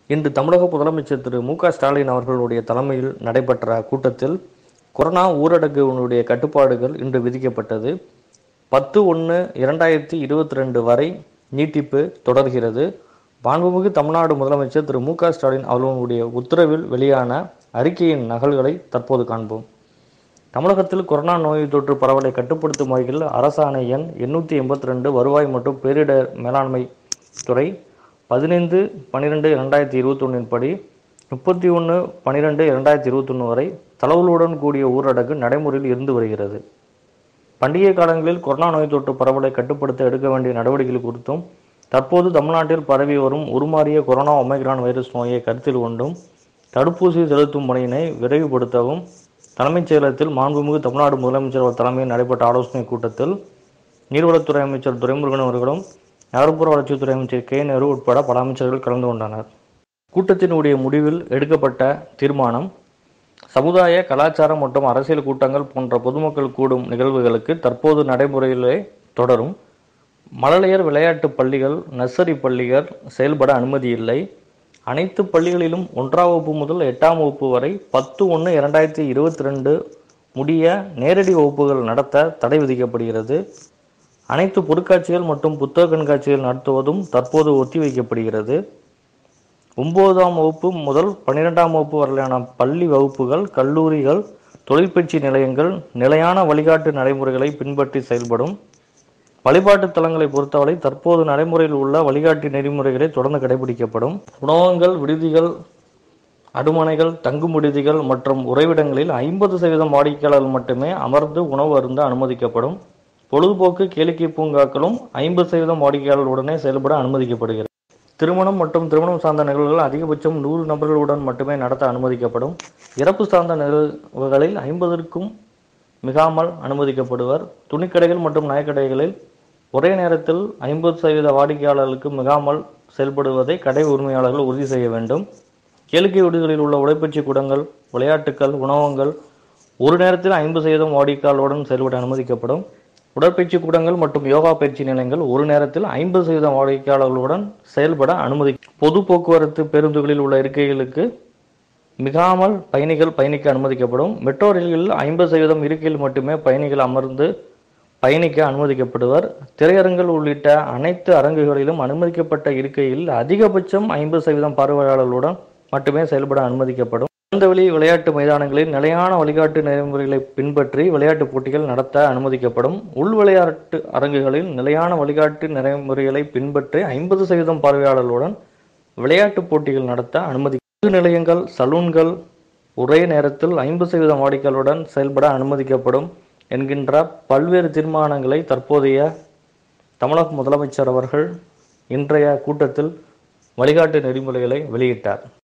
இன்று தமிழக முதலமைச்சர் திரு மு க ஸ்டாலின் அவர்களுடைய தலைமையில் நடைபெற்ற கூட்டத்தில் கொரோனா ஊரடங்குடைய கட்டுப்பாடுகள் இன்று விதிக்கப்பட்டது பத்து ஒன்று இரண்டாயிரத்தி இருபத்தி ரெண்டு வரை நீட்டிப்பு தொடர்கிறது மாண்புமிகு தமிழ்நாடு முதலமைச்சர் திரு மு க ஸ்டாலின் அவர்களுடைய உத்தரவில் வெளியான அறிக்கையின் நகல்களை தற்போது காண்போம் தமிழகத்தில் கொரோனா நோய் தொற்று பரவலை கட்டுப்படுத்தும் வகையில் அரசாணை எண் எண்ணூற்றி எண்பத்தி ரெண்டு வருவாய் மற்றும் பேரிடர் மேலாண்மை துறை பதினைந்து பன்னிரெண்டு இரண்டாயிரத்தி இருபத்தொன்னின் படி முப்பத்தி ஒன்று பன்னிரெண்டு இரண்டாயிரத்தி இருபத்தொன்று வரை தளவுகளுடன் கூடிய ஊரடங்கு நடைமுறையில் இருந்து வருகிறது பண்டிகை காலங்களில் கொரோனா நோய் தொற்று பரவலை கட்டுப்படுத்த எடுக்க வேண்டிய நடவடிக்கைகள் குறித்தும் தற்போது தமிழ்நாட்டில் பரவி வரும் உருமாறிய கொரோனா ஒமைக்ரான் வைரஸ் நோயை கருத்தில் கொண்டும் தடுப்பூசி செலுத்தும் பணியினை விரைவுபடுத்தவும் தலைமைச் செயலகத்தில் மாண்புமிகு தமிழ்நாடு முதலமைச்சர் அவர் தலைமையில் நடைபெற்ற ஆலோசனைக் கூட்டத்தில் நீர்வளத்துறை அமைச்சர் துரைமுருகன் அவர்களும் நகர்ப்புற வளர்ச்சித்துறை அமைச்சர் கே நேரு உட்பட பல அமைச்சர்கள் கலந்து கொண்டனர் கூட்டத்தினுடைய முடிவில் எடுக்கப்பட்ட தீர்மானம் சமுதாய கலாச்சாரம் மற்றும் அரசியல் கூட்டங்கள் போன்ற பொதுமக்கள் கூடும் நிகழ்வுகளுக்கு தற்போது நடைமுறையிலே தொடரும் மழலையர் விளையாட்டு பள்ளிகள் நர்சரி பள்ளிகள் செயல்பட அனுமதி இல்லை அனைத்து பள்ளிகளிலும் ஒன்றாம் வகுப்பு முதல் எட்டாம் வகுப்பு வரை பத்து ஒன்று இரண்டாயிரத்தி இருபத்தி ரெண்டு முடிய நேரடி வகுப்புகள் நடத்த தடை விதிக்கப்படுகிறது அனைத்து பொருட்காட்சிகள் மற்றும் புத்தக கண்காட்சிகள் நடத்துவதும் தற்போது ஒத்திவைக்கப்படுகிறது ஒன்பதாம் வகுப்பு முதல் பன்னிரெண்டாம் வகுப்பு வரையிலான பள்ளி வகுப்புகள் கல்லூரிகள் தொழிற்பயிற்சி நிலையங்கள் நிலையான வழிகாட்டு நடைமுறைகளை பின்பற்றி செயல்படும் வழிபாட்டு தலங்களை பொறுத்தவரை தற்போது நடைமுறையில் உள்ள வழிகாட்டு நெறிமுறைகளை தொடர்ந்து கடைபிடிக்கப்படும் உணவகங்கள் விடுதிகள் அடுமனைகள் தங்கும் விடுதிகள் மற்றும் உறைவிடங்களில் ஐம்பது சதவீதம் வாடிக்கையாளர்கள் மட்டுமே அமர்ந்து உணவு அருந்த அனுமதிக்கப்படும் பொழுதுபோக்கு கேளிக்கை பூங்காக்களும் ஐம்பது சதவீதம் வாடிக்கையாளர்களுடனே செயல்பட அனுமதிக்கப்படுகிறது திருமணம் மற்றும் திருமணம் சார்ந்த நிகழ்வுகள் அதிகபட்சம் நூறு நபர்களுடன் மட்டுமே நடத்த அனுமதிக்கப்படும் இறப்பு சார்ந்த நிகழ்வுகளில் ஐம்பதற்கும் மிகாமல் அனுமதிக்கப்படுவர் துணிக்கடைகள் மற்றும் நகைக்கடைகளில் ஒரே நேரத்தில் ஐம்பது சதவீத வாடிக்கையாளர்களுக்கு மிகாமல் செயல்படுவதை கடை உரிமையாளர்கள் உறுதி செய்ய வேண்டும் கேளிக்கை வீடுகளில் உள்ள உடைப்பயிற்சி கூடங்கள் விளையாட்டுக்கள் உணவகங்கள் ஒரு நேரத்தில் ஐம்பது சதவீதம் வாடிக்கையாளருடன் செயல்பட அனுமதிக்கப்படும் உடற்பயிற்சி கூடங்கள் மற்றும் யோகா பயிற்சி நிலையங்கள் ஒரு நேரத்தில் ஐம்பது சதவீதம் வாடிக்கையாளர்களுடன் செயல்பட அனுமதி பொது போக்குவரத்து பேருந்துகளில் உள்ள இருக்கைகளுக்கு மிகாமல் பயணிகள் பயணிக்க அனுமதிக்கப்படும் மெட்ரோ ரயில்களில் ஐம்பது சதவீதம் இருக்கையில் மட்டுமே பயணிகள் அமர்ந்து பயணிக்க அனுமதிக்கப்படுவர் திரையரங்குகள் உள்ளிட்ட அனைத்து அரங்குகளிலும் அனுமதிக்கப்பட்ட இருக்கையில் அதிகபட்சம் ஐம்பது சதவீதம் பார்வையாளர்களுடன் மட்டுமே செயல்பட அனுமதிக்கப்படும் திறந்தவெளி விளையாட்டு மைதானங்களில் நிலையான வழிகாட்டு நெறிமுறைகளை பின்பற்றி விளையாட்டுப் போட்டிகள் நடத்த அனுமதிக்கப்படும் உள் விளையாட்டு அரங்குகளில் நிலையான வழிகாட்டு நெறிமுறைகளை பின்பற்றி ஐம்பது சதவீதம் பார்வையாளர்களுடன் விளையாட்டுப் போட்டிகள் நடத்த அனுமதி நிலையங்கள் சலூன்கள் ஒரே நேரத்தில் ஐம்பது சதவீதம் வாடிக்கையாளருடன் செயல்பட அனுமதிக்கப்படும் என்கின்ற பல்வேறு தீர்மானங்களை தற்போதைய தமிழக முதலமைச்சர் அவர்கள் இன்றைய கூட்டத்தில் வழிகாட்டு நெறிமுறைகளை வெளியிட்டார்